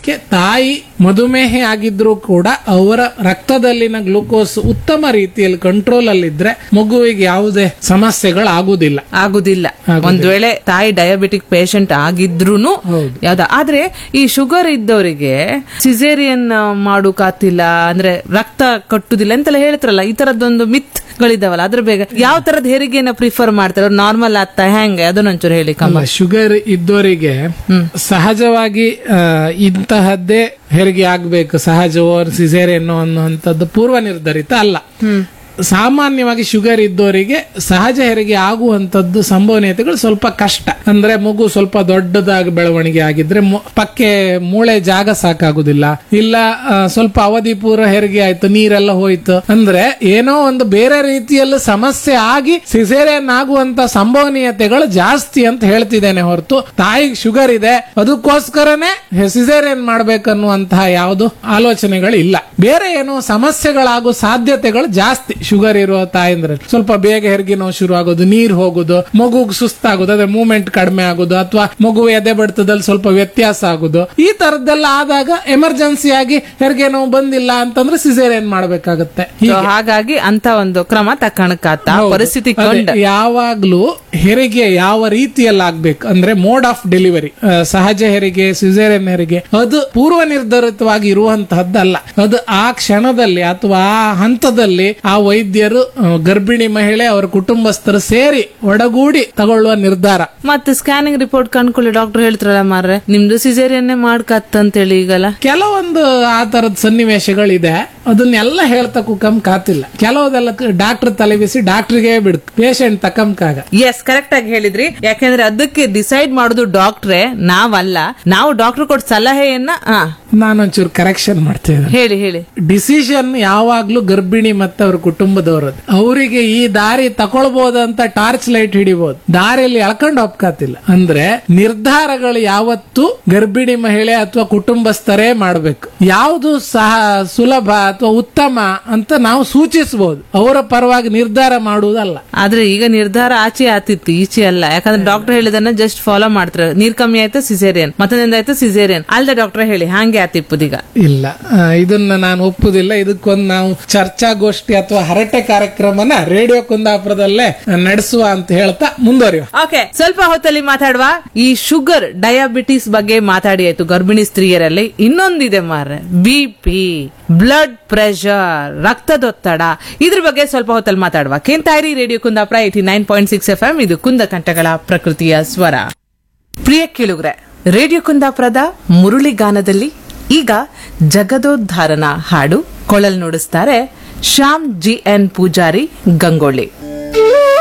ಕಾರಣಕ್ಕೆ ತಾಯಿ ಮಧುಮೇಹ ಆಗಿದ್ರೂ ಕೂಡ ಅವರ ರಕ್ತದಲ್ಲಿನ ಗ್ಲೂಕೋಸ್ ಉತ್ತಮ ರೀತಿಯಲ್ಲಿ ಕಂಟ್ರೋಲ್ ಅಲ್ಲಿದ್ರೆ ಮಗುವಿಗೆ ಯಾವುದೇ ಸಮಸ್ಯೆಗಳಾಗುವುದಿಲ್ಲ ಆಗುದಿಲ್ಲ ಒಂದ್ ವೇಳೆ ತಾಯಿ ಡಯಾಬಿಟಿಕ್ ಪೇಷಂಟ್ ಆಗಿದ್ರೂನು ಹೌದು. ಯಾವ್ದ ಆದ್ರೆ ಈ ಶುಗರ್ ಇದ್ದವರಿಗೆ ಸಿಸೇರಿಯನ್ ಮಾಡುಕಾತಿಲ್ಲ ಅಂದ್ರೆ ರಕ್ತ ಕಟ್ಟುದಿಲ್ಲ ಅಂತೆಲ್ಲ ಹೇಳ್ತಾರಲ್ಲ ಈ ತರದೊಂದು ಮಿತ್ ಗಳಿದಾವಲ್ಲ ಅದ್ರ ಬೇಗ ಯಾವ ತರದ ಹೆರಿಗೆನ ಪ್ರಿಫರ್ ಮಾಡ್ತಾರೆ ನಾರ್ಮಲ್ ಆಗ್ತಾ ಹೆಂಗೆ ಅದನ್ನೊಂಚೂರು ಹೇಳಿ ಕಮ್ಮ ಶುಗರ್ ಇದ್ದವರಿಗೆ ಸಹಜವಾಗಿ ಆ, ಇಂತಹದ್ದೇ ಹೆರಿಗೆ ಆಗ್ಬೇಕು ಸಹಜವೋ ಸಿಸೇರಿಯನ್ ಅನ್ನುವಂಥದ್ದು ಪೂರ್ವ ನಿರ್ಧರಿತ ಅಲ್ಲ ಸಾಮಾನ್ಯವಾಗಿ ಶುಗರ್ ಇದ್ದವರಿಗೆ ಸಹಜ ಹೆರಿಗೆ ಆಗುವಂತದ್ದು ಸಂಭವನೀಯತೆಗಳು ಸ್ವಲ್ಪ ಕಷ್ಟ ಅಂದ್ರೆ ಮಗು ಸ್ವಲ್ಪ ದೊಡ್ಡದಾಗಿ ಬೆಳವಣಿಗೆ ಆಗಿದ್ರೆ ಮು- ಪಕ್ಕೆ ಮೂಳೆ ಜಾಗ ಸಾಕಾಗುದಿಲ್ಲ ಇಲ್ಲ ಆ, ಸ್ವಲ್ಪ ಅವಧಿ ಪೂರ್ವ ಹೆರಿಗೆ ಆಯ್ತು ನೀರೆಲ್ಲ ಹೋಯ್ತು ಅಂದ್ರೆ ಏನೋ ಒಂದು ಬೇರೆ ರೀತಿಯಲ್ಲಿ ಸಮಸ್ಯೆ ಆಗಿ ಸಿಸೇರಿಯನ್ ಆಗುವಂತ ಸಂಭವನೀಯತೆಗಳು ಜಾಸ್ತಿ ಅಂತ ಹೇಳ್ತಿದ್ದೇನೆ ಹೊರತು ತಾಯಿಗೆ ಶುಗರ್ ಇದೆ ಅದಕ್ಕೋಸ್ಕರನೇ ಸಿಸೇರಿಯನ್ ಮಾಡ್ಬೇಕನ್ನುವಂತಹ ಯಾವುದು ಆಲೋಚನೆಗಳು ಇಲ್ಲ ಬೇರೆ ಏನೋ ಸಮಸ್ಯೆಗಳಾಗೋ ಸಾಧ್ಯತೆಗಳು ಜಾಸ್ತಿ ಶುಗರ್ ಇರುವ ತಾಯಂದ್ರೆ ಸ್ವಲ್ಪ ಬೇಗ ಹೆರಿಗೆ ನೋವು ಶುರು ಆಗೋದು ನೀರ್ ಹೋಗೋದು ಮಗುಗ್ ಸುಸ್ತಾಗೋದು ಅದೇ ಮೂವ್ಮೆಂಟ್ ಕಡಿಮೆ ಆಗೋದು ಅಥವಾ ಮಗು ಎದೆ ಬಡಿತದಲ್ಲಿ ಸ್ವಲ್ಪ ವ್ಯತ್ಯಾಸ ಆಗೋದು ಈ ತರದ್ದೆಲ್ಲ ಆದಾಗ ಎಮರ್ಜೆನ್ಸಿ ಆಗಿ ಹೆರಿಗೆ ನೋವು ಬಂದಿಲ್ಲ ಅಂತಂದ್ರೆ ಸಿಸೇರಿಯನ್ ಮಾಡ್ಬೇಕಾಗತ್ತೆ So ಹಾಗಾಗಿ ಅಂತ ಒಂದು ಕ್ರಮ ತಕ್ಕಣಕಾತ ಹೌದು. ಪರಿಸ್ಥಿತಿ ಅದೇ, ಕಂಡ ಯಾವಾಗ್ಲೂ ಹೆರಿಗೆ ಯಾವ ರೀತಿಯಲ್ಲಿ ಆಗ್ಬೇಕು ಅಂದ್ರೆ ಮೋಡ್ ಆಫ್ ಡೆಲಿವರಿ ಸಹಜ ಹೆರಿಗೆ ಸಿಸೇರಿಯನ್ ಹೆರಿಗೆ ಅದು ಪೂರ್ವ ನಿರ್ಧರಿತವಾಗಿ ಇರುವಂತಹದ್ದಲ್ಲ ಅದು ಆ ಕ್ಷಣದಲ್ಲಿ ಅಥವಾ ಆ ಹಂತದಲ್ಲಿ ಆ ವೈದ್ಯರು ಆ, ಗರ್ಭಿಣಿ ಮಹಿಳೆ ಅವರ ಕುಟುಂಬಸ್ಥರು ಸೇರಿ ಒಡಗೂಡಿ ತಗೊಳ್ಳುವ ನಿರ್ಧಾರ ಮತ್ತೆ ಸ್ಕ್ಯಾನಿಂಗ್ ರಿಪೋರ್ಟ್ ಕಂಡ್ಕೊಳ್ಳಿ ಡಾಕ್ಟರ್ ಹೇಳ್ತಾರಲ್ಲ ಮಾರ್ರೆ ನಿಮ್ದು ಸಿಸೇರಿಯನ್ನೇ ಮಾಡ್ಕತ್ತಂತೇಳಿ ಈಗಲ್ಲ ಕೆಲವೊಂದು ಆ ತರದ ಸನ್ನಿವೇಶಗಳಿದೆ ಅದನ್ನೆಲ್ಲ ಹೇಳ್ತಕ್ಕೂ ಕಮ್ ಕಾತಿಲ್ಲ ಕೆಲವುದೆಲ್ಲ ಡಾಕ್ಟರ್ ತಲೆಬಿಸಿ ಡಾಕ್ಟರ್ಗೆ ಬಿಡುತ್ತೆ ಪೇಷಂಟ್ ತಕ್ಕಂಕಾಗ ಎಸ್ ಕರೆಕ್ಟ್ ಆಗಿ ಹೇಳಿದ್ರಿ ಯಾಕಂದ್ರೆ ಅದಕ್ಕೆ ಡಿಸೈಡ್ ಮಾಡೋದು ಡಾಕ್ಟ್ರೇ ನಾವಲ್ಲ ನಾವು ಡಾಕ್ಟರ್ ಕೊಟ್ಟ ಸಲಹೆಯನ್ನ ಆ, ನಾನೊಂಚೂರು ಕರೆಕ್ಷನ್ ಮಾಡ್ತೇನೆ ಹೇಳಿ ಹೇಳಿ ಡಿಸಿಷನ್ ಯಾವಾಗ್ಲೂ ಗರ್ಭಿಣಿ ಮತ್ತೆ ಅವ್ರ ಕುಟುಂಬದವರದ್ದು ಅವರಿಗೆ ಈ ದಾರಿ ತಕೊಳ್ಬಹುದಂತ ಟಾರ್ಚ್ ಲೈಟ್ ಹಿಡಿಬಹುದು ದಾರಿಯಲ್ಲಿ ಎಳ್ಕೊಂಡು ಒಪ್ಕಾತಿಲ್ಲ ಅಂದ್ರೆ ನಿರ್ಧಾರಗಳು ಯಾವತ್ತು ಗರ್ಭಿಣಿ ಮಹಿಳೆ ಅಥವಾ ಕುಟುಂಬಸ್ಥರೇ ಮಾಡಬೇಕು ಯಾವುದು ಸಹ ಸುಲಭ ಅಥವಾ ಉತ್ತಮ ಅಂತ ನಾವು ಸೂಚಿಸಬಹುದು ಅವರ ಪರವಾಗಿ ನಿರ್ಧಾರ ಮಾಡುವುದಲ್ಲ ಆದ್ರೆ ಈಗ ನಿರ್ಧಾರ ಆಚೆ ಆತಿತ್ತು ಈಚೆ ಅಲ್ಲ ಯಾಕಂದ್ರೆ ಡಾಕ್ಟರ್ ಹೇಳಿದನ್ನ ಜಸ್ಟ್ ಫಾಲೋ ಮಾಡ್ತಾರೆ ನೀರ್ ಕಮ್ಮಿ ಆಯ್ತು ಸಿಸೇರಿಯನ್ ಮತ್ತೊಂದಿಂದ ಆಯ್ತು ಸಿಸೇರಿಯನ್ ಅಲ್ದ ಡಾಕ್ಟರ್ ಹೇಳಿ ಹಾಗೆ ಆತಿಪ್ಪುದೀಗ ಇಲ್ಲ ಆ, ಇದನ್ನ ನಾನು ಒಪ್ಪುದಿಲ್ಲ ಇದಕ್ಕೊಂದು ನಾವು ಚರ್ಚಾಗೋಷ್ಠಿ ಅಥವಾ ಹರಟೆ ಕಾರ್ಯಕ್ರಮನ ರೇಡಿಯೋ ಕುಂದಾಪುರದಲ್ಲೇ ನಡೆಸುವ ಅಂತ ಹೇಳ್ತಾ ಮುಂದುವರಿಯುವ ಓಕೆ ಸ್ವಲ್ಪ ಹೊತ್ತಲ್ಲಿ ಮಾತಾಡುವ ಈ ಶುಗರ್ ಡಯಾಬಿಟಿಸ್ ಬಗ್ಗೆ ಮಾತಾಡಿ ಆಯ್ತು ಗರ್ಭಿಣಿ ಸ್ತ್ರೀಯರಲ್ಲಿ ಇನ್ನೊಂದಿದೆ ಮಾರ್ರೆ ಬಿ ಪಿ ಬ್ಲಡ್ ಪ್ರೆಷರ್ ರಕ್ತದೊತ್ತಡ ಇದ್ರ ಬಗ್ಗೆ ಸ್ವಲ್ಪ ಹೊತ್ತಲ್ಲಿ ಮಾತಾಡುವ ಕೇಂತಾಯಿರಿ radio Kundapura eighty nine point six F M ಇದು ಕುಂದ ಕಂಠಗಳ ಪ್ರಕೃತಿಯ ಸ್ವರ ಪ್ರಿಯ ಕೇಳುಗ್ರೆ ರೇಡಿಯೋ ಕುಂದಾಪುರದ ಮುರುಳಿ ಗಾನದಲ್ಲಿ ಈಗ ಜಗದೋದ್ಧಾರನ ಹಾಡು ಕೊಳಲ್ ನುಡಿಸ್ತಾರೆ ಶ್ಯಾಮ್ ಜಿ ಎನ್ ಪೂಜಾರಿ ಗಂಗೊಳ್ಳಿ